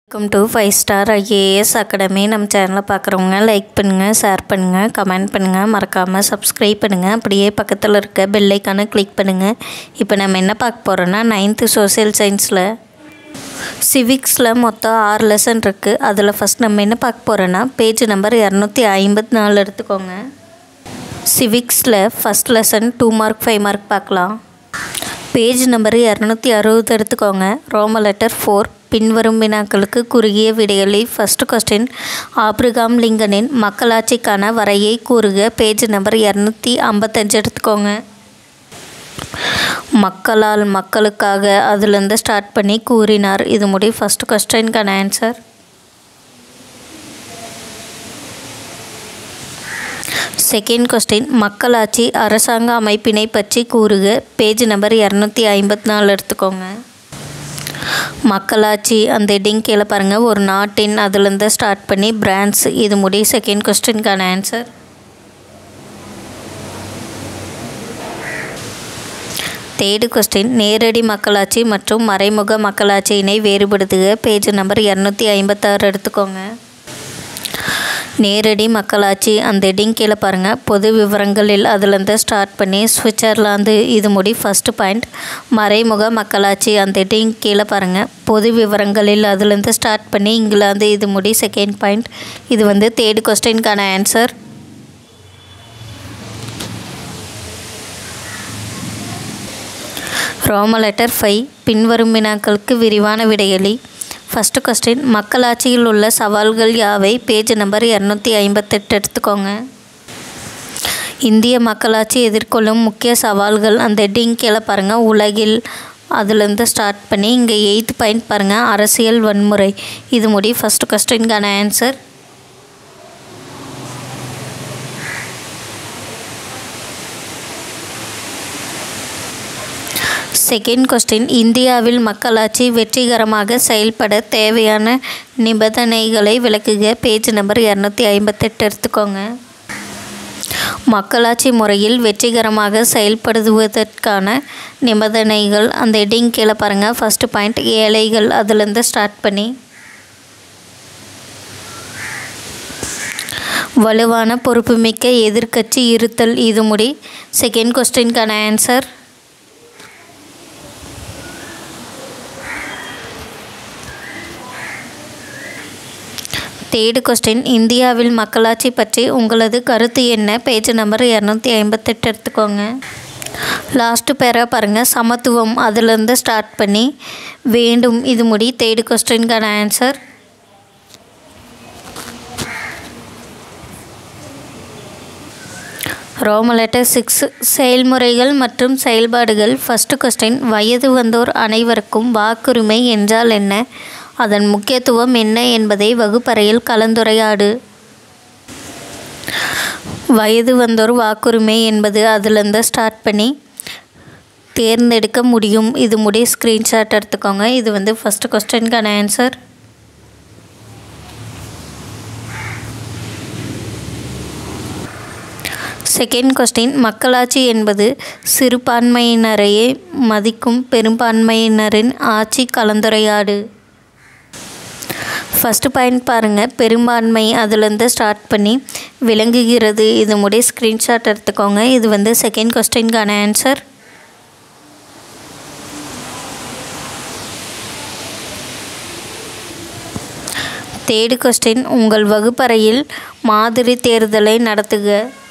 welcome to five star IAS academy நம்ம சேனலை பார்க்குறவங்க லைக் பண்ணுங்கள் ஷேர் பண்ணுங்கள் கமெண்ட் பண்ணுங்கள் மறக்காமல் சப்ஸ்கிரைப் பண்ணுங்கள் அப்படியே பக்கத்தில் இருக்க பெல் ஐக்கானை கிளிக் பண்ணுங்கள் இப்போ நம்ம என்ன பார்க்க போகிறோன்னா நைன்த்து சோஷியல் சயின்ஸில் சிவிக்ஸில் மொத்தம் ஆறு லெசன் இருக்குது அதில் ஃபஸ்ட் நம்ம என்ன பார்க்க போகிறோன்னா பேஜ் நம்பர் இரநூத்தி ஐம்பத்தி நாலு எடுத்துக்கோங்க சிவிக்ஸில் first lesson two mark five mark பார்க்கலாம் பேஜ் நம்பர் இரநூத்தி அறுபது எடுத்துக்கோங்க ரோம லெட்டர் ஃபோர் பின்வரும் வினாக்களுக்கு குறுகிய விடைகளை ஃபஸ்ட் கொஸ்டின் ஆப்ரிகாம் லிங்கனின் மக்களாட்சிக்கான வரையை கூறுக பேஜ் நம்பர் இரநூத்தி ஐம்பத்தஞ்சு எடுத்துக்கோங்க மக்களால் மக்களுக்காக அதுலேருந்து ஸ்டார்ட் பண்ணி கூறினார் இது முடி ஃபஸ்ட் கொஸ்டின்கான ஆன்சர் செகண்ட் கொஸ்டின் மக்களாட்சி அரசாங்க அமைப்பினை பற்றி கூறுக பேஜ் நம்பர் இரநூத்தி ஐம்பத்தி நாலு எடுத்துக்கோங்க மக்களாட்சி அந்த ஹெட்டிங் கீழே பாருங்கள் ஒரு நாட்டின் அதுலேருந்து ஸ்டார்ட் பண்ணி பிரான்ச் இது முடி செகண்ட் கொஸ்டின்கான ஆன்சர் தேர்டு கொஸ்டின் நேரடி மக்களாட்சி மற்றும் மறைமுக மக்களாட்சியினை வேறுபடுத்துக பேஜ் நம்பர் இரநூத்தி ஐம்பத்தாறு எடுத்துக்கோங்க நேரடி மக்களாட்சி அந்த ஹெட்டிங் கீழே பாருங்கள் பொது விவரங்களில் அதுலேருந்து ஸ்டார்ட் பண்ணி சுவிட்சர்லாந்து இது முடி ஃபஸ்ட்டு பாயிண்ட் மறைமுக மக்களாட்சி அந்த ஹெட்டிங் கீழே பாருங்கள் பொது விவரங்களில் அதுலேருந்து ஸ்டார்ட் பண்ணி இங்கிலாந்து இது முடி செகண்ட் பாயிண்ட் இது வந்து தேர்டு கொஸ்டின்கான ஆன்சர் ரோம லெட்டர் ஃபைவ் பின்வரும் வினாக்களுக்கு விரிவான விடையளி ஃபஸ்ட்டு கொஸ்டின் மக்களாட்சியில் உள்ள சவால்கள் யாவை பேஜ் நம்பர் இரநூத்தி ஐம்பத்தெட்டு எடுத்துக்கோங்க இந்திய மக்களாட்சி எதிர்கொள்ளும் முக்கிய சவால்கள் அந்த ஹெட்டிங் கீழே பாருங்கள் உலகில் அதுலேருந்து ஸ்டார்ட் பண்ணி இங்கே எயித் பாயிண்ட் பாருங்கள் அரசியல் வன்முறை இது முடி ஃபஸ்ட்டு கொஸ்டின்கான ஆன்சர் செகண்ட் கொஸ்டின் இந்தியாவில் மக்களாட்சி வெற்றிகரமாக செயல்பட தேவையான நிபந்தனைகளை விளக்குக பேஜ் நம்பர் இரநூத்தி ஐம்பத்தெட்டு எடுத்துக்கோங்க மக்களாட்சி முறையில் வெற்றிகரமாக செயல்படுவதற்கான நிபந்தனைகள் அந்த ஹெட்டிங் கீழே பாருங்கள் ஃபஸ்ட்டு பாயிண்ட் ஏழைகள் அதுலேருந்து ஸ்டார்ட் பண்ணி வலுவான பொறுப்புமிக்க எதிர்க்கட்சி இருத்தல் இது முடி செகண்ட் கொஸ்டின்கான ஆன்சர் தேர்டு கொஸ்டின் இந்தியாவில் மக்களாட்சி பற்றி உங்களது கருத்து என்ன பேஜ் நம்பர் இரநூத்தி ஐம்பத்தெட்டு எடுத்துக்கோங்க லாஸ்ட்டு பேராக பாருங்கள் சமத்துவம் அதுலேருந்து ஸ்டார்ட் பண்ணி வேண்டும் இது முடி தேர்டு கொஸ்டின்கான ஆன்சர் ரோம லெட்டர் சிக்ஸ் செயல்முறைகள் மற்றும் செயல்பாடுகள் ஃபஸ்ட்டு கொஸ்டின் வயது வந்தோர் அனைவருக்கும் வாக்குரிமை என்றால் என்ன அதன் முக்கியத்துவம் என்ன என்பதை வகுப்பறையில் கலந்துரையாடு வயது வந்தோர் வாக்குரிமை என்பது அதுலேருந்து ஸ்டார்ட் பண்ணி தேர்ந்தெடுக்க முடியும் இது முடி ஸ்க்ரீன்ஷாட் எடுத்துக்கோங்க இது வந்து ஃபஸ்ட்டு கொஸ்டின்கான ஆன்சர் செகண்ட் கொஸ்டின் மக்களாட்சி என்பது சிறுபான்மையினரையே மதிக்கும் பெரும்பான்மையினரின் ஆட்சி கலந்துரையாடு ஃபஸ்ட்டு பாயிண்ட் பாருங்கள் பெரும்பான்மை அதுலேருந்து ஸ்டார்ட் பண்ணி விளங்குகிறது இது முடி ஸ்க்ரீன்ஷாட் எடுத்துக்கோங்க இது வந்து செகண்ட் கொஸ்டின்கான ஆன்சர் தேர்டு கொஸ்டின் உங்கள் வகுப்பறையில் மாதிரி தேர்தலை நடத்துக